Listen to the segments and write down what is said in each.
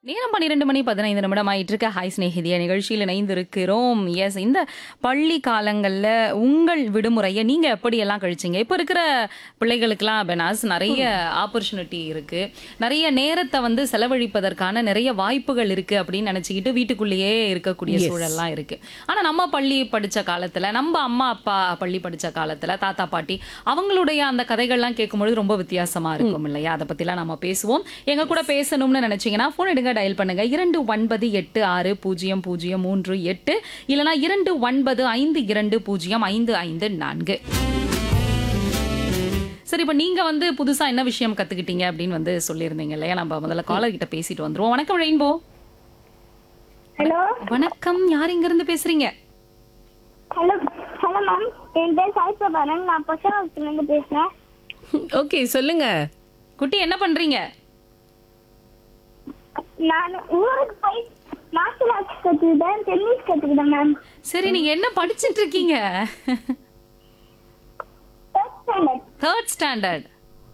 நேரம் பன்னிரெண்டு மணி பதினைந்து நிமிடம் ஆயிட்டு இருக்க ஹாய் ஸ்நேகிதிய நிகழ்ச்சியில் இணைந்திருக்கிறோம் எஸ் இந்த பள்ளி காலங்களில் உங்கள் விடுமுறையை நீங்கள் எப்படியெல்லாம் கழிச்சீங்க இப்போ இருக்கிற பிள்ளைகளுக்கெல்லாம் பெனாஸ் நிறைய ஆப்பர்ச்சுனிட்டி இருக்கு நிறைய நேரத்தை வந்து செலவழிப்பதற்கான நிறைய வாய்ப்புகள் இருக்கு அப்படின்னு நினச்சிக்கிட்டு வீட்டுக்குள்ளேயே இருக்கக்கூடிய சூழல்லாம் இருக்கு ஆனால் நம்ம பள்ளி படித்த காலத்தில் நம்ம அம்மா அப்பா பள்ளி படித்த காலத்தில் தாத்தா பாட்டி அவங்களுடைய அந்த கதைகள்லாம் கேட்கும்பொழுது ரொம்ப வித்தியாசமா இருக்கும் இல்லையா அதை பற்றிலாம் நம்ம பேசுவோம் எங்க கூட பேசணும்னு நினைச்சீங்கன்னா ஃபோன் எடுங்க டயல் பண்ணுங்க இரண்டு ஒன்பது எட்டு ஆறு பூஜ்ஜியம் பூஜ்ஜியம் மூன்று எட்டு இல்லைனா இரண்டு ஒன்பது ஐந்து இரண்டு பூஜ்ஜியம் ஐந்து ஐந்து நான்கு சரி இப்போ நீங்க வந்து புதுசா என்ன விஷயம் கத்துக்கிட்டீங்க அப்படின்னு வந்து சொல்லியிருந்தீங்க இல்லையா நம்ம முதல்ல காலர் கிட்ட பேசிட்டு வந்துருவோம் வணக்கம் ரெயின்போ ஹலோ வணக்கம் யார் இங்க இருந்து பேசுறீங்க ஹலோ ஹலோ மேம் என் பேர் சாய் பிரபாரன் நான் பசங்க பேசுறேன் ஓகே சொல்லுங்க குட்டி என்ன பண்றீங்க நான் ஊருக்கு போய் மார்ஷல் ஆர்ட்ஸ் கற்றுக்கிட்டேன் டென்னிஸ் கற்றுக்கிட்டேன் மேம் சரி நீங்க என்ன படிச்சிட்டு இருக்கீங்க தேர்ட் ஸ்டாண்டர்ட் தேர்ட் ஸ்டாண்டர்ட்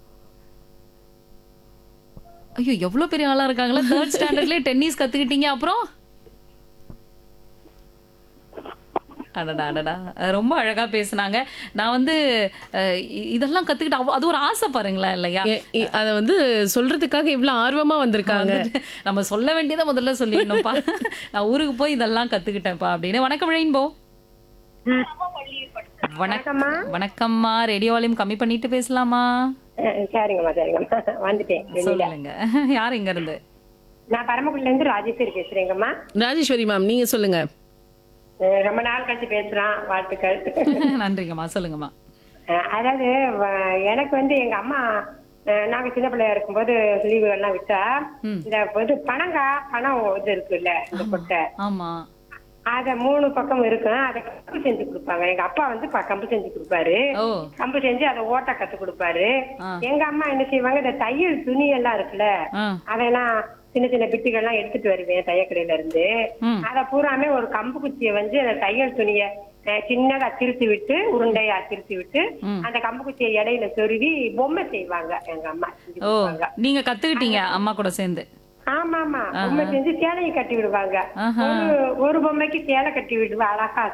ஐயோ எவ்வளவு பெரிய ஆளா இருக்காங்களா தேர்ட் ஸ்டாண்டர்ட்லயே டென்னிஸ் கத்துக்கிட்டீங்க அப்புறம் அடடா அடடா அஹ் ரொம்ப அழகா பேசுனாங்க நான் வந்து அஹ், இ- இதெல்லாம் கத்துக்கிட்டு அவ- அது ஒரு ஆசை பாருங்களேன் இல்லையா எ- இ- அத வந்து சொல்றதுக்காக இவ்வளவு ஆர்வமா வந்திருக்காங்க நம்ம சொல்ல வேண்டியதை முதல்ல சொல்லிடணும்ப்பா நான் ஊருக்கு போய் இதெல்லாம் கத்துக்கிட்டேன்ப்பா அப்படின்னு வணக்கம் ரெயின்போ வணக்கம் வணக்கம்மா ரேடியோ வால்யூம் கம்மி பண்ணிட்டு பேசலாமா அஹ் சரிங்கம்மா சரிங்கம்மா வந்துட்டேன் வெளியில சொல்லுங்க யார் இங்க இருந்து நான் பரமக்குடில இருந்து ராஜேஸ்வரி பேசுறேங்கம்மா ராஜேஸ்வரி மேம் நீங்க சொல்லுங்க அஹ் ரொம்ப நாள் கழிச்சு பேசுறான் வாழ்த்துக்கள் நன்றிங்கம்மா சொல்லுங்கம்மா அஹ் அதாவது வ- எனக்கு வந்து எங்க அம்மா அஹ் நாங்க சின்ன பிள்ளையா இருக்கும்போது லீவு எல்லாம் விட்டா இந்த இது பனங்கா பணம் இது இருக்குல்ல இந்த கொட்டை ஆமா அத மூணு பக்கம் இருக்கும் அத கம்பு செஞ்சு கொடுப்பாங்க எங்க அப்பா வந்து ப- கம்பு செஞ்சு கொடுப்பாரு ஓ கம்பு செஞ்சு அதை ஓட்ட கத்து கொடுப்பாரு ஆ. எங்க அம்மா என்ன செய்வாங்க இந்த தையல் துணி எல்லாம் இருக்குல்ல ஆ அதெல்லாம் சின்ன சின்ன பிட்டுகள்லாம் எடுத்துட்டு வருவேன் தையக்கடையில இருந்து ம். அத பூராமே ஒரு கம்பு குச்சியை வந்து அந்த தையல் துணிய அஹ், சின்னதா திருத்தி விட்டு உருண்டையா திருத்தி விட்டு அந்த கம்பு குச்சியை இடையில சொருவி பொம்மை செய்வாங்க எங்க அம்மா செஞ்சு ஓ கொடுப்பாங்க. நீங்க கத்துக்கிட்டீங்க அம்மா கூட சேர்ந்து ஆமா ஆமா பொம்மை செஞ்சு சேலையை கட்டி விடுவாங்க ஆஹா. ஒரு ஒரு பொம்மைக்கு சேலை கட்டி விடுவா அழகா